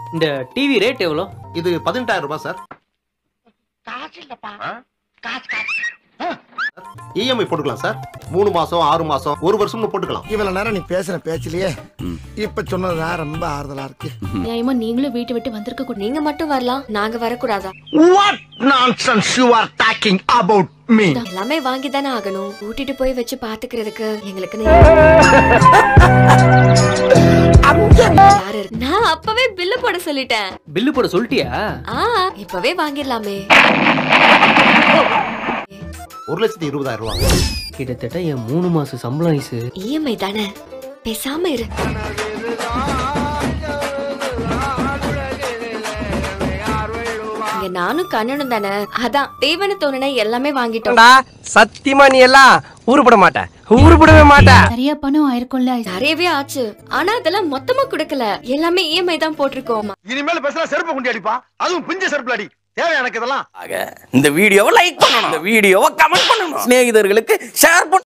இந்த TV rate எவ்வளோ இது பதினெட்டாயிரம் ரூபாய் சார் இஎம்ஐ போட்டுக்கலாம் சார் மூணு மாசம் ஆறு மாசம் ஒரு வருஷம்னு போட்டுக்கலாம் இவ்வளவு நேரம் நீ பேசுன பேச்சிலேயே இப்ப சொன்னதுதான் ரொம்ப ஆறுதலா இருக்கு நியாயமா நீங்களும் வீட்டை விட்டு வந்திருக்க கூட நீங்க மட்டும் வரலாம் நாங்க வரக்கூடாதா what nonsense you are talking about me எல்லாமே வாங்கி தானே ஆகணும் கூட்டிட்டு போய் வச்சு பாத்துக்கிறதுக்கு எங்களுக்கு யாரு இருக்கு? நான் அப்பவே பில்லு போட சொல்லிட்டேன் பில்லு போட சொல்லிட்டியா ஆ இப்பவே வாங்கிடலாமே ஒரு லட்சத்தி இருபதாயிரம் ரூபாய் கிட்டத்தட்ட என் மூணு மாசம் சம்பளம் ஐசு இஎம்ஐ தானே பேசாம இரு இங்க நானும் கண்ணனும் தானே அதான் தேவனு தோணுன எல்லாமே வாங்கிட்டோம் சத்தியமா நீ எல்லாம் உருப்பட மாட்ட உருப்படவே மாட்ட நிறைய பணம் ஆயிருக்கும்ல நிறையவே ஆச்சு ஆனா அதெல்லாம் மொத்தமா கொடுக்கல எல்லாமே இஎம்ஐ தான் போட்டிருக்கோம் இனிமேல் பேசுனா செருப்பு குண்டி அடிப்பா அதுவும் பிஞ்ச செருப்புல அடி தேவை எனக்கு இதெல்லாம் இந்த வீடியோவை லைக் பண்ணணும் இந்த வீடியோவை கமெண்ட் பண்ணணும் சிநேகிதர்களுக்கு ஷேர் பண்ணணும்